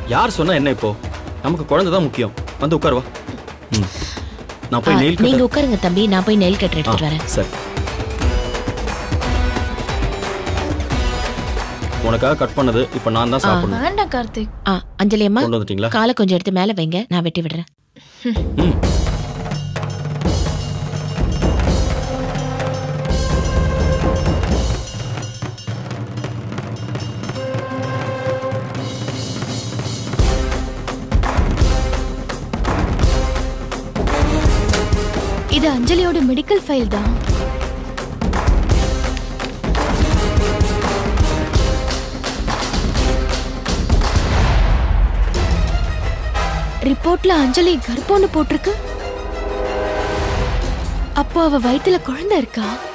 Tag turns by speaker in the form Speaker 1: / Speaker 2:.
Speaker 1: யார் சொன்னா என்ன இப்போ நமக்கு குழந்தை தான் முக்கியம் வந்து உட்கார் வா ம் நான்
Speaker 2: ஆ,
Speaker 1: போய் நெயில்
Speaker 2: நீங்க
Speaker 1: கட்டர்
Speaker 2: உட்காருங்க தம்பி நான் போய் நெல் கட்டர்
Speaker 1: ஆ
Speaker 2: எடுத்துட்டு வரேன்
Speaker 1: சரி உனக்காக கட் பண்ணது இப்போ நான் தான் சாப்பிடணும்
Speaker 3: வேண்டாம் கார்த்திக்
Speaker 2: ஆ அஞ்சலி அம்மா
Speaker 1: கொண்டு வந்துட்டீங்களா
Speaker 2: காலை கொஞ்சம் எடுத்து மேல வைங்க நான் வெட்டி விடுறேன்
Speaker 1: ம்
Speaker 3: இது அஞ்சலியோட மெடிக்கல் ஃபைல் தான் ரிப்போர்ட்ல அஞ்சலி கர்ப்பம்னு போட்டிருக்கு அப்போ அவ வயித்துல குழந்தை இருக்கா